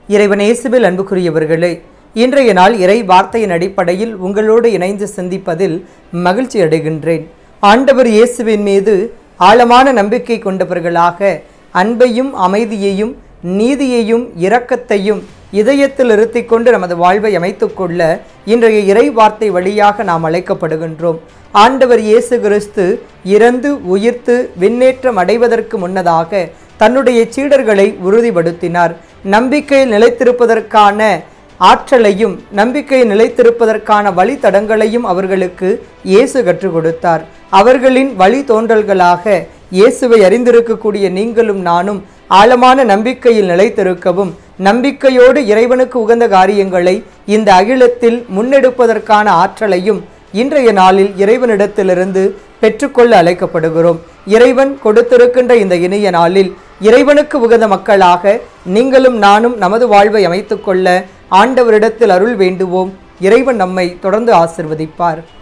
இறைவன் இயேசுவில் அன்புக்குரியவர்களே இன்றைய நாள் இறை வார்த்தையின் அடிப்படையில் உங்களோடு இணைந்து சிந்திப்பதில் மகிழ்ச்சி அடைகின்றேன் ஆண்டவர் இயேசுவின் மீது ஆழமான நம்பிக்கை கொண்டவர்களாக அன்பையும் அமைதியையும் நீதியையும் இரக்கத்தையும் இதயத்தில் இருத்திக் கொண்டு நமது வாழ்வை அமைத்துக்கொள்ள இன்றைய இறை வார்த்தை வழியாக நாம் அழைக்கப்படுகின்றோம் ஆண்டவர் இயேசு கிறிஸ்து இறந்து உயிர்த்து விண்ணேற்றம் அடைவதற்கு முன்னதாக தன்னுடைய சீடர்களை உறுதிப்படுத்தினார் நம்பிக்கையில் நிலைத்திருப்பதற்கான ஆற்றலையும் நம்பிக்கையை நிலைத்திருப்பதற்கான வழித்தடங்களையும் அவர்களுக்கு இயேசு கற்றுக் கொடுத்தார் அவர்களின் வழி தோன்றல்களாக இயேசுவை அறிந்திருக்கக்கூடிய நீங்களும் நானும் ஆழமான நம்பிக்கையில் நிலைத்திருக்கவும் நம்பிக்கையோடு இறைவனுக்கு உகந்த காரியங்களை இந்த அகிலத்தில் முன்னெடுப்பதற்கான ஆற்றலையும் இன்றைய நாளில் இறைவனிடத்திலிருந்து பெற்றுக்கொள்ள அழைக்கப்படுகிறோம் இறைவன் கொடுத்திருக்கின்ற இந்த இனிய நாளில் இறைவனுக்கு உகந்த மக்களாக நீங்களும் நானும் நமது வாழ்வை அமைத்துக்கொள்ள ஆண்டவரிடத்தில் அருள் வேண்டுவோம் இறைவன் நம்மை தொடர்ந்து ஆசிர்வதிப்பார்